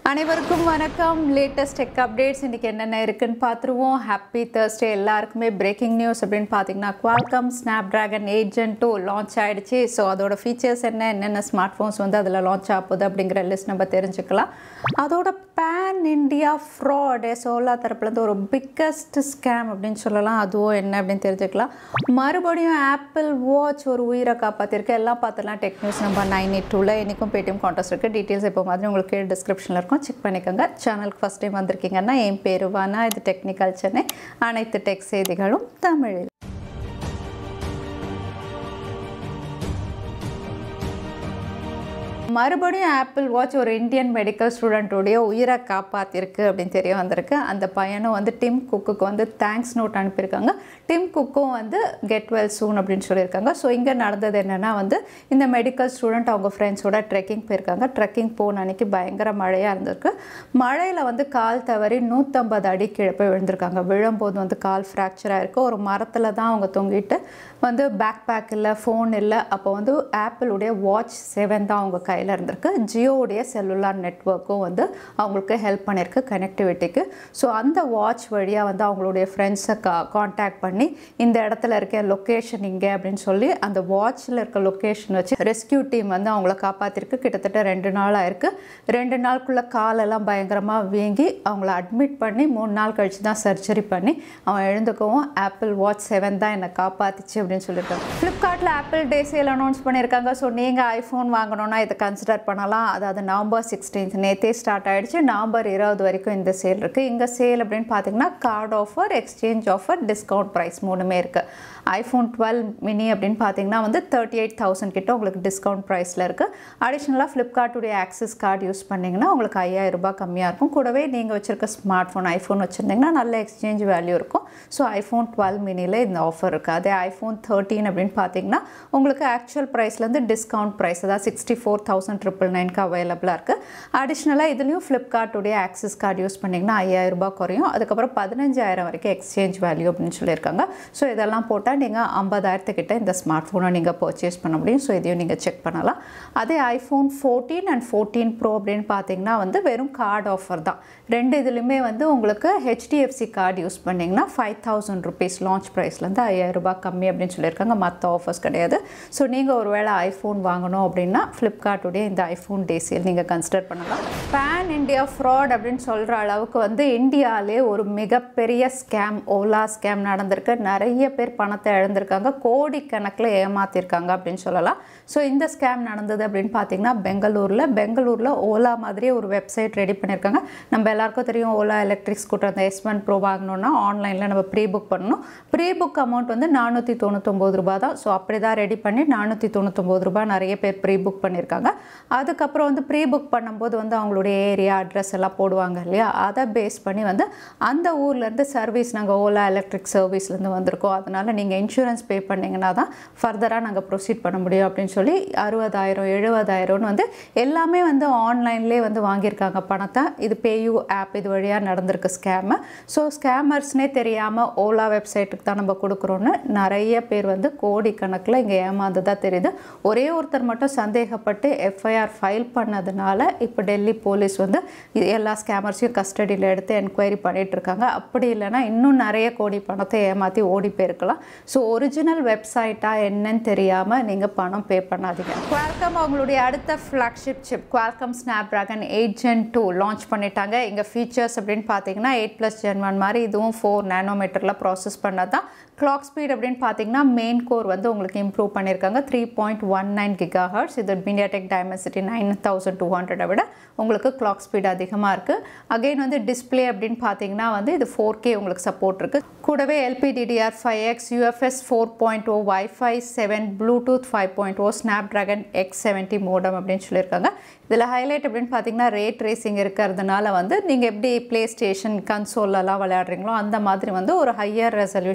அனைவருக்கும் வணக்கம் latest tech updates இன்றைக்கி என்னென்ன இருக்குன்னு பார்த்துருவோம் ஹாப்பி Thursday எல்லாருக்குமே பிரேக்கிங் நியூஸ் அப்படின்னு பார்த்தீங்கன்னா Qualcomm Snapdragon agent two launch ஆயிடுச்சு ஸோ அதோட ஃபீச்சர்ஸ் என்ன என்னென்ன ஸ்மார்ட் ஃபோன்ஸ் வந்து அதில் லான்ச் ஆகுது அப்படிங்கிற லிஸ்ட் நம்ம தெரிஞ்சுக்கலாம் அதோட பேன் இண்டியா ஃப்ராடு சோலா தரப்புலேருந்து ஒரு பிக்கஸ்ட் ஸ்கேம் அப்படின்னு சொல்லலாம் அதுவும் என்ன அப்படின்னு தெரிஞ்சுக்கலாம் மறுபடியும் ஆப்பிள் வாட்ச் ஒரு உயிரை காப்பாற்றிருக்கு எல்லாம் பார்த்துலாம் tech news number nine eight டூவில் இன்றைக்கும் பேடிஎம் கான்டெஸ்ட் இருக்குது டீட்டெயில்ஸ் இப்போ மாதிரி உங்களுக்கு டிஸ்கிரிப்ஷனில் இருக்கும் செக் பண்ணிக்கோங்க சேனலுக்கு ஃபஸ்ட் டைம் வந்திருக்கீங்கன்னா என் பேரு வானா இது டெக்னிக்கல் சென்னை அனைத்து டெக் செய்திகளும் தமிழில் மறுபடியும் ஆப்பிள் வாட்ச் ஒரு இந்தியன் மெடிக்கல் ஸ்டூடெண்ட்டோடைய உயிரை காப்பாற்றிருக்கு அப்படின்னு தெரிய வந்திருக்கு அந்த பையனும் வந்து டிம் குக்குக்கு வந்து தேங்க்ஸ் நோட் அனுப்பியிருக்காங்க டிம் குக்கும் வந்து கெட் வெல் சூன் அப்படின்னு சொல்லியிருக்காங்க ஸோ இங்கே நடந்தது என்னென்னா வந்து இந்த மெடிக்கல் ஸ்டூடெண்ட் அவங்க ஃப்ரெண்ட்ஸோட ட்ரெக்கிங் போயிருக்காங்க ட்ரெக்கிங் போன அன்னைக்கு பயங்கர மழையாக இருந்திருக்கு மழையில் வந்து கால் தவறி நூற்றம்பது அடி கீழே போய் விழுந்திருக்காங்க விழும்போது வந்து கால் ஃப்ராக்சர் ஆயிருக்கு ஒரு மரத்தில் தான் அவங்க தொங்கிட்டு வந்து பேக் பேக் இல்லை ஃபோன் இல்லை அப்போ வந்து ஆப்பிளுடைய வாட்ச் செவன் தான் அவங்க கையில் இருந்திருக்கு ஜியோவுடைய செல்லுலார் நெட்ஒர்க்கும் வந்து அவங்களுக்கு ஹெல்ப் பண்ணியிருக்கு கனெக்டிவிட்டிக்கு ஸோ அந்த வாட்ச் வழியாக வந்து அவங்களுடைய ஃப்ரெண்ட்ஸை கா காண்டாக்ட் பண்ணி இந்த இடத்துல இருக்க லொக்கேஷன் இங்கே அப்படின்னு சொல்லி அந்த வாட்சில் இருக்க லொக்கேஷன் வச்சு ரெஸ்கியூ டீம் வந்து அவங்கள காப்பாற்றிருக்கு கிட்டத்தட்ட ரெண்டு நாள் ஆயிருக்கு ரெண்டு நாளுக்குள்ளே காலெல்லாம் பயங்கரமாக வீங்கி அவங்கள அட்மிட் பண்ணி மூணு நாள் கழிச்சு தான் சர்ஜரி பண்ணி அவன் எழுந்துக்கவும் ஆப்பிள் வாட்ச் செவன் தான் என்னை காப்பாற்றிச்சு அப்படின்னு சொல்லியிருக்காங்க ஃப்ளிப்கார்ட்டில் ஆப்பிள் டே சேல் அனௌன்ஸ் பண்ணியிருக்காங்க ஸோ நீங்கள் ஐஃபோன் வாங்கணுன்னா இதை கன்சிடர் பண்ணலாம் அதாவது நவம்பர் சிக்ஸ்டீன்த் நேற்றே ஸ்டார்ட் ஆகிடுச்சு நவம்பர் இருபது வரைக்கும் இந்த சேல் இருக்குது இங்கே சேல் அப்படின்னு பார்த்தீங்கன்னா card offer exchange offer discount price மூணுமே இருக்குது ஐஃபோன் டுவெல் மினி அப்படின்னு பார்த்தீங்கன்னா வந்து தேர்ட்டி எயிட் தௌசண்ட் கிட்ட உங்களுக்கு டிஸ்கவுண்ட் ப்ரைஸில் இருக்குது அடிஷ்னலாக ஃப்ளிப்கார்ட்டுடைய ஆக்சஸ் கார்டு யூஸ் பண்ணிங்கன்னா உங்களுக்கு ஐயாயிரம் ரூபாய் கம்மியாக இருக்கும் கூடவே நீங்கள் வச்சுருக்க ஸ்மார்ட் ஃபோன் ஐஃபோன் வச்சுருந்தீங்கன்னா நல்ல எக்ஸ்சேஞ்ச் வேல்யூ இருக்கும் ஸோ ஐஃபோன் டுவெல் மினியில் இந்த ஆஃபர் இருக்குது அதே ஐஃபோன் தேர்ட்டீன் அப்படின்னு பார்த்தீங்கன்னா உங்களுக்கு ஆக்சுவல் ப்ரைஸ்லேருந்து டிஸ்கவுண்ட் ப்ரைஸ் அதாவது சிக்ஸ்டி ஃபோர் தௌசண்ட் ட்ரிபிள் நைனுக்கு அவைலபிளாக இருக்குது அடிஷ்னலாக இதுலேயும் ஃப்ளிப்கார்ட்டுடைய ஆக்சஸ் கார்டு யூஸ் பண்ணிங்கன்னா ஐயாயிரம் ரூபாய் குறையும் அதுக்கப்புறம் பதினஞ்சாயிரம் வரைக்கும் எக்ஸ்சேஞ்ச் வேல்யூ அப்படின்னு சொல்லியிருக்காங்க ஸோ இதெல்லாம் போட்டால் நீங்கள் ஐம்பதாயிரத்துக்கிட்ட இந்த ஸ்மார்ட் ஃபோனை நீங்கள் பர்ச்சேஸ் பண்ண முடியும் ஸோ இதையும் நீங்கள் செக் பண்ணலாம் அதே iPhone fourteen and fourteen pro அப்படின்னு பார்த்தீங்கன்னா வந்து வெறும் கார்டு ஆஃபர் தான் ரெண்டு இதுலையுமே வந்து உங்களுக்கு ஹெச்டிஎஃப்சி கார்டு யூஸ் பண்ணிங்கன்னா ஃபைவ் தௌசண்ட் ருபீஸ் லான்ச் ப்ரைஸ்லேருந்து ஐயாயிரம் ரூபாய் கம்மி அப்படின்னு சொல்லியிருக்காங்க மற்ற ஆஃபர்ஸ் கிடையாது ஸோ நீங்கள் ஒரு வேளை ஐஃபோன் வாங்கணும் அப்படின்னா ஃப்ளிப்கார்ட்டுடைய இந்த ஐஃபோன் டேசியில் நீங்கள் கன்சிடர் பண்ணலாம் பேன் இண்டியா ஃப்ராட் அப்படின்னு சொல்கிற அளவுக்கு வந்து இந்தியாவிலே ஒரு மிகப்பெரிய ஸ்கேம் ஓலா ஸ்கேம் நடந்திருக்கு நிறைய பேர் பணத்தை இழந்திருக்காங்க கோடிக்கணக்கில் ஏமாற்றிருக்காங்க அப்படின்னு சொல்லலாம் ஸோ இந்த ஸ்கேம் நடந்தது அப்படின்னு பார்த்தீங்கன்னா பெங்களூரில் பெங்களூரில் ஓலா மாதிரியே ஒரு வெப்சைட் ரெடி பண்ணியிருக்காங்க நம்ம எல்லாருக்கும் தெரியும் ஓலா எலக்ட்ரிக் ஸ்கூட்டர் அந்த எஸ் ஒன் ப்ரோ வாங்கணும்னா ஆன்லைனில் நம்ம ப்ரீ புக் பண்ணணும் ப்ரீ புக் அமௌண்ட் வந்து நானூற்றி தொண்ணூத்தொம்பது ரூபா தான் ஸோ அப்படி தான் ரெடி பண்ணி நானூற்றி தொண்ணூத்தொம்பது ரூபாய் நிறைய பேர் ப்ரீ புக் பண்ணியிருக்காங்க அதுக்கப்புறம் வந்து ப்ரீ புக் பண்ணும்போது வந்து அவங்களுடைய ஏரியா அட்ரஸ் எல்லாம் போடுவாங்க இல்லையா அதை பேஸ் பண்ணி வந்து அந்த ஊர்லேருந்து சர்வீஸ் நாங்கள் ஓலா எலக்ட்ரிக் சர்வீஸ்லேருந்து வந்திருக்கோம் அதனால் நீங்கள் இன்சூரன்ஸ் பே பண்ணிங்கன்னா தான் ஃபர்தராக நாங்கள் ப்ரொசீட் பண்ண முடியும் அப்படின்னு சொல்லி அறுபதாயிரம் எழுபதாயிரம்னு வந்து எல்லாமே வந்து ஆன்லைன்லேயே வந்து வாங்கியிருக்காங்க பணத்தை இது பேயூ ஆப் இது வழியாக நடந்திருக்கு ஸ்கேமு ஸோ ஸ்கேமர்ஸ்னே தெரியாமல் ஓலா வெப்சைட்டுக்கு தான் நம்ம கொடுக்குறோன்னு நிறைய பேர் வந்து கோடிக்கணக்கில் இங்கே ஏமாந்ததாக தெரியுது ஒரே ஒருத்தர் மட்டும் சந்தேகப்பட்டு எஃப்ஐஆர் ஃபைல் பண்ணதுனால இப்போ டெல்லி போலீஸ் வந்து இது எல்லா ஸ்கேமர்ஸையும் கஸ்டடியில் எடுத்து என்கொயரி பண்ணிட்டு இருக்காங்க அப்படி இல்லைன்னா இன்னும் நிறைய கோடி பணத்தை ஏமாற்றி ஓடி போயிருக்கலாம் ஸோ ஒரிஜினல் வெப்சைட்டாக என்னன்னு தெரியாமல் நீங்கள் பணம் பே பண்ணாதீங்க குவால்கம் அவங்களுடைய அடுத்த flagship chip Qualcomm Snapdragon eight gen two launch பண்ணிட்டாங்க இங்கே ஃபீச்சர்ஸ் அப்படின்னு பார்த்தீங்கன்னா எயிட் ப்ளஸ் ஜென் ஒன் மாதிரி இதுவும் ஃபோர் நேனோமீட்டரில் ப்ராசஸ் பண்ணது தான் கிளாக் ஸ்பீட் அப்படின்னு பார்த்தீங்கன்னா மெயின் கோர் வந்து உங்களுக்கு இம்ப்ரூவ் பண்ணியிருக்காங்க three point one nine gigahertz இது MediaTek Dimensity nine thousand two ஹண்ட்ரடை விட உங்களுக்கு கிளாக் ஸ்பீட் அதிகமாக இருக்குது அகைன் வந்து டிஸ்பிளே அப்படின்னு பார்த்தீங்கன்னா வந்து இது ஃபோர் கே உங்களுக்கு சப்போர்ட் இருக்குது கூடவே LPDDR five X UFS four point O WiFi seven Bluetooth five point O Snapdragon X seventy modem அப்படின்னு சொல்லியிருக்காங்க இதில் ஹைலைட் அப்படின்னு பார்த்தீங்கன்னா ரேட் ரேசிங் இருக்கிறதுனால வந்து நீங்கள் எப்படி ப்ளே ஸ்டேஷன் கன்சோல்லலாம் விளையாடுறீங்களோ அந்த மாதிரி வந்து ஒரு ஹையர் ரெசல்யூஷனில் ஸ்மார்ட்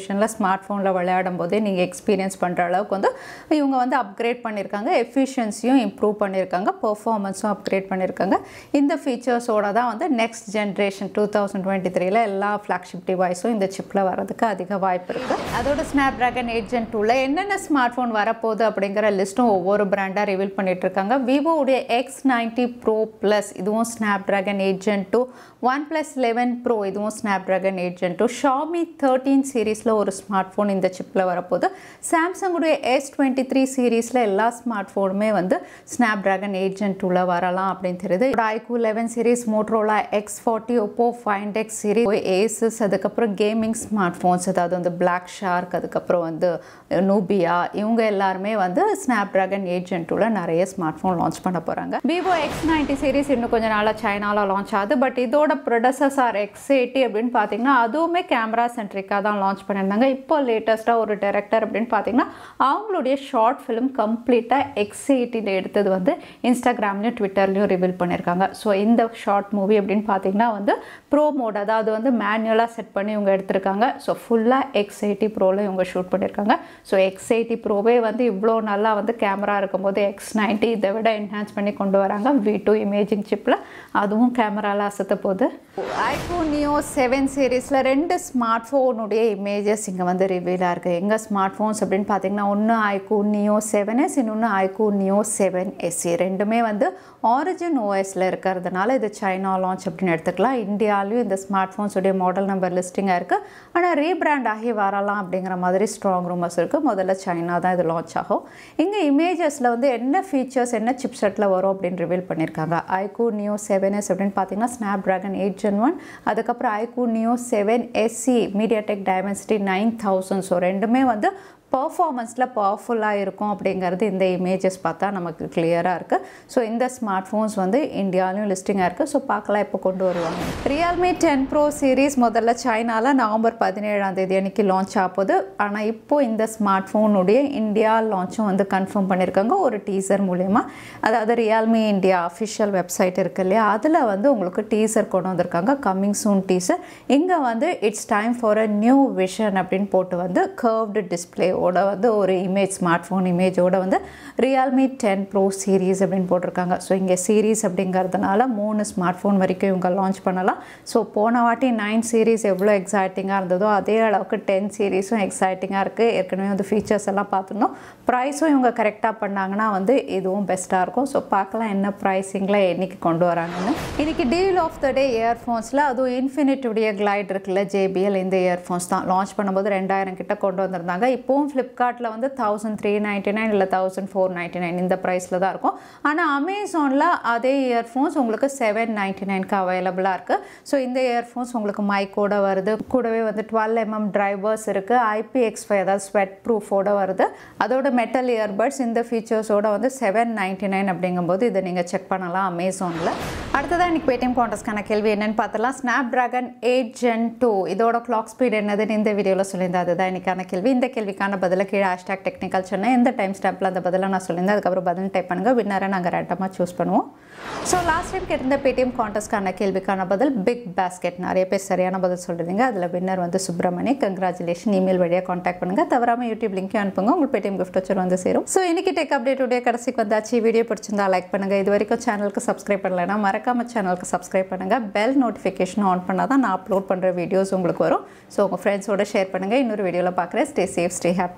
ஸ்மார்ட் ஃபோனில் விளையாடும் போதே நீங்கள் எக்ஸ்பீரியன்ஸ் பண்ணுற அளவுக்கு வந்து இவங்க வந்து அப்கிரேட் பண்ணியிருக்காங்க எஃபிஷியன்சியும் இம்ப்ரூவ் பண்ணியிருக்காங்க பெர்ஃபார்மன்ஸும் அப்கிரேட் பண்ணியிருக்காங்க இந்த ஃபீச்சர்ஸோட தான் வந்து next generation two thousand twenty த்ரீல எல்லா ஃப்ளாக்ஷிப் டிவைஸும் இந்த சிப்பில் வரதுக்கு அதிக வாய்ப்பு இருக்குது அதோட ஸ்னாப் ட்ராகன் எயிட் ஜென் டூவில் என்னென்ன ஸ்மார்ட் ஃபோன் வரப்போகுது அப்படிங்கிற லிஸ்ட்டும் ஒவ்வொரு பிராண்டாக ரிவீல் பண்ணிட்டு இருக்காங்க விவோவுடைய எக்ஸ் நைன்ட்டி ப்ரோ ப்ளஸ் இதுவும் Snapdragon eight gen two OnePlus eleven pro இதுவும் Snapdragon eight gen two Xiaomi thirteen சீரீஸில் ஒரு ஸ்மார்ட் ஃபோன் இந்த சிப்பில் வரப்போகுது சாம்சங்குடைய எஸ் டுவெண்ட்டி த்ரீ சீரீஸில் எல்லா ஸ்மார்ட் ஃபோனுமே வந்து ஸ்னாப் ட்ராகன் எயிட் ஜென் டூவில் வரலாம் அப்படின்னு தெரியுது iQOO eleven series Motorola X forty Oppo Find X series Asus அதுக்கப்புறம் கேமிங் ஸ்மார்ட் ஃபோன்ஸ் அதாவது வந்து பிளாக் ஷார்க் அதுக்கப்புறம் வந்து நூபியா இவங்க எல்லாருமே வந்து ஸ்னாப் ட்ராகன் எயிட் ஜென் டூவில் நிறைய ஸ்மார்ட் ஃபோன் லான்ச் பண்ண போகிறாங்க விவோ எக்ஸ் நைன்ட்டி சீரீஸ் இன்னும் கொஞ்சம் நாளாக சைனாவில் லான்ச் ஆகுது பட் இதோட ப்ரொடசஸார் எக்ஸ் எயிட்டி அப்படின்னு பார்த்தீங்கன்னா அதுவுமே கேமரா சென்ட்ரிக்காக தான் லான்ச் பண்ணியிருந்தாங்க இப்போ லேட்டஸ்ட்டாக ஒரு டேரக்டர் அப்படின்னு பார்த்தீங்கன்னா அவங்களுடைய ஷார்ட் ஃபிலிம் கம்ப்ளீட்டாக எக்ஸ் எயிட்டியில் எடுத்தது வந்து இன்ஸ்டாகிராம்லையும் ட்விட்டர்லையும் ரிவீல் பண்ணியிருக்காங்க ஸோ இந்த ஷார்ட் மூவி அப்படின்னு பார்த்தீங்கன்னா வந்து ப்ரோ மோட் அதாவது வந்து மேனுவலாக செட் பண்ணி இவங்க எடுத்திருக்காங்க ஸோ ஃபுல்லாக எக்ஸ் எயிட்டி ப்ரோவில் இவங்க ஷூட் பண்ணியிருக்காங்க ஸோ எக்ஸ் எயிட்டி ப்ரோவே வந்து இவ்வளோ நல்லா வந்து கேமரா இருக்கும்போது எக்ஸ் நைன்ட்டி இதை விட என்ஹான்ஸ் பண்ணி கொண்டு வராங்க வி டூ இமேஜிங் சிப்பில் அதுவும் கேமராவில் அசத்த போகுது ஐஃபோன் நியோ செவன் சீரீஸில் ரெண்டு ஸ்மார்ட் ஃபோனுடைய இமேஜஸ் இங்கே வந்து ரிவீலாக இருக்குது எங்கள் ஸ்மார்ட் ஃபோன்ஸ் அப்படின்னு பார்த்தீங்கன்னா ஒன்று ஐக்கூ நியோ செவன் எஸ் இன்னொன்று ஐக்கூ நியோ செவன் எஸ்சி ரெண்டுமே வந்து ஆரிஜின் ஓஎஸில் இருக்கிறதுனால இது சைனா லான்ச் அப்படின்னு எடுத்துக்கலாம் இந்தியாலையும் இந்த ஸ்மார்ட் ஃபோன்ஸுடைய மாடல் நம்பர் லிஸ்டிங்காக இருக்குது ஆனால் ரீபிராண்ட் ஆகி வரலாம் அப்படிங்கிற மாதிரி ஸ்ட்ராங் ரூமர்ஸ் இருக்குது முதல்ல சைனா தான் இது லான்ச் ஆகும் இங்கே இமேஜஸில் வந்து என்ன ஃபீச்சர்ஸ் என்ன சிப் செட்டில் வரும் அப்படின்னு ரிவீல் பண்ணியிருக்காங்க ஐக்கூ நியோ செவன் எஸ் அப்படின்னு பார்த்தீங்கன்னா Snapdragon eight gen one அதுக்கப்புறம் iQOO Neo seven SE MediaTek Dimensity nine thousand so ரெண்டுமே வந்து பர்ஃபார்மன்ஸில் பவர்ஃபுல்லாக இருக்கும் அப்படிங்கிறது இந்த இமேஜஸ் பார்த்தா நமக்கு கிளியராக இருக்குது ஸோ இந்த ஸ்மார்ட் ஃபோன்ஸ் வந்து இந்தியாலையும் லிஸ்டிங்காக இருக்குது ஸோ பார்க்கலாம் இப்போ கொண்டு வருவாங்க ரியல்மி டென் ப்ரோ சீரீஸ் முதல்ல சைனாவில் நவம்பர் பதினேழாம் தேதி அன்னைக்கு லான்ச் ஆகுது ஆனால் இப்போது இந்த ஸ்மார்ட் ஃபோனுடைய இந்தியா லான்ச்சும் வந்து கன்ஃபார்ம் பண்ணியிருக்காங்க ஒரு டீசர் மூலயமா அதாவது ரியல்மி இந்தியா அஃபிஷியல் வெப்சைட் இருக்கு இல்லையா அதில் வந்து உங்களுக்கு டீசர் கொண்டு வந்திருக்காங்க கம்மிங் சூன் டீசர் இங்கே வந்து it's time for a new vision அப்படின்னு போட்டு வந்து கர்வ்டு டிஸ்பிளே ஓட வந்து ஒரு இமேஜ் ஸ்மார்ட் ஃபோன் இமேஜோட வந்து ரியல்மி டென் ப்ரோ சீரீஸ் அப்படின்னு போட்டிருக்காங்க ஸோ இங்கே சீரீஸ் அப்படிங்கிறதுனால மூணு ஸ்மார்ட் ஃபோன் வரைக்கும் இவங்க லான்ச் பண்ணலாம் ஸோ போன வாட்டி நைன் சீரீஸ் எவ்வளோ எக்ஸைட்டிங்காக இருந்ததோ அதே அளவுக்கு டென் சீரீஸும் எக்ஸைட்டிங்காக இருக்குது ஏற்கனவே வந்து ஃபீச்சர்ஸ் எல்லாம் பார்த்துருந்தோம் ப்ரைஸும் இவங்க கரெக்டாக பண்ணாங்கன்னா வந்து இதுவும் பெஸ்ட்டாக இருக்கும் ஸோ பார்க்கலாம் என்ன ப்ரைஸிங்கில் என்னைக்கு கொண்டு வராங்கன்னு இன்றைக்கி டீல் ஆஃப் த டே இயர்ஃபோன்ஸில் அதுவும் இன்ஃபினிட்டுடைய கிளைட் இருக்குல்ல ஜேபிஎல் இந்த இயர்ஃபோன்ஸ் தான் லான்ச் பண்ணும்போது ரெண்டாயிரம் கிட்ட கொண்டு வந்திருந்தாங்க இப்போவும் ஃப்ளிப்கார்ட்டில் வந்து தௌசண்ட் த்ரீ நைன்ட்டி நைன் இல்லை தௌசண்ட் ஃபோர் நைன்ட்டி நைன் இந்த ப்ரைஸில் தான் இருக்கும் ஆனால் அமேசானில் அதே இயர்ஃபோன்ஸ் உங்களுக்கு செவன் நைன்ட்டி நைனுக்கு அவைலபிளாக இருக்குது ஸோ இந்த இயர்ஃபோன்ஸ் உங்களுக்கு மைக்கோட வருது கூடவே வந்து டுவெல் எம்எம் டிரைவர்ஸ் இருக்குது ஐபிஎக்ஸ் ஃபைவ் அதாவது ஸ்வெட் ப்ரூஃபோட வருது அதோட மெட்டல் இயர்பட்ஸ் இந்த ஃபீச்சர்ஸோட வந்து செவன் நைன்ட்டி நைன் அப்படிங்கும்போது இதை நீங்கள் செக் பண்ணலாம் அமேசானில் அடுத்ததாக இன்றைக்கி பேடிஎம் கான்டஸ்ட்கான கேள்வி என்னென்னு பார்த்தலாம் Snapdragon eight gen two இதோட கிளாக் ஸ்பீட் என்னதுன்னு இந்த வீடியோவில் சொல்லியிருந்தேன் அதுதான் இன்றைக்கான கேள்வி இந்த கேள்விக்கான பதிலை கீழே ஹேஷ்டாக் டெக்னிக்கல் சொன்னேன் எந்த டைம் ஸ்டாம்பில் அந்த பதிலை நான் சொல்லியிருந்தேன் அதுக்கப்புறம் பதில் டைப் பண்ணுங்கள் வின்னரை நாங்கள் ரேண்டமாக சூஸ் பண்ணுவோம் ஸோ லாஸ்ட் டைம் கேட்டிருந்த பேடிஎம் கான்டெஸ்ட்கான கேள்விக்கான பதில் பிக் பாஸ்கெட் நிறைய பேர் சரியான பதில் சொல்லிருந்தீங்க அதில் வின்னர் வந்து சுப்பிரமணி கங்க்ராச்சுலேஷன் இமெயில் வழியாக காண்டாக்ட் பண்ணுங்கள் தவறாமல் யூடியூப் லிங்க்கையும் அனுப்புங்க உங்களுக்கு பேடிஎம் கிஃப்ட் வச்சு வந்து சேரும் ஸோ இன்னைக்கு டெக் அப்டேட் உடைய கடைசிக்கு வந்தாச்சு வீடியோ பிடிச்சிருந்தா லைக் பண்ணுங்கள் இது வரைக்கும் சேனலுக்கு சப்ஸ்கிரைப் பண்ணலைன்னா மறக்காம சேனலுக்கு சப்ஸ்கிரைப் பண்ணுங்கள் பெல் நோட்டிஃபிகேஷன் ஆன் பண்ணால் தான் நான் அப்லோட் பண்ணுற வீடியோஸ் உங்களுக்கு வரும் ஸோ உங்கள் ஃப்ரெண்ட்ஸோட ஷேர் பண்ணுங்கள் இன்னொரு வீடியோவில் பார்க்குறேன் ஸ்டே சேஃப் ஸ்டே ஹாப்பி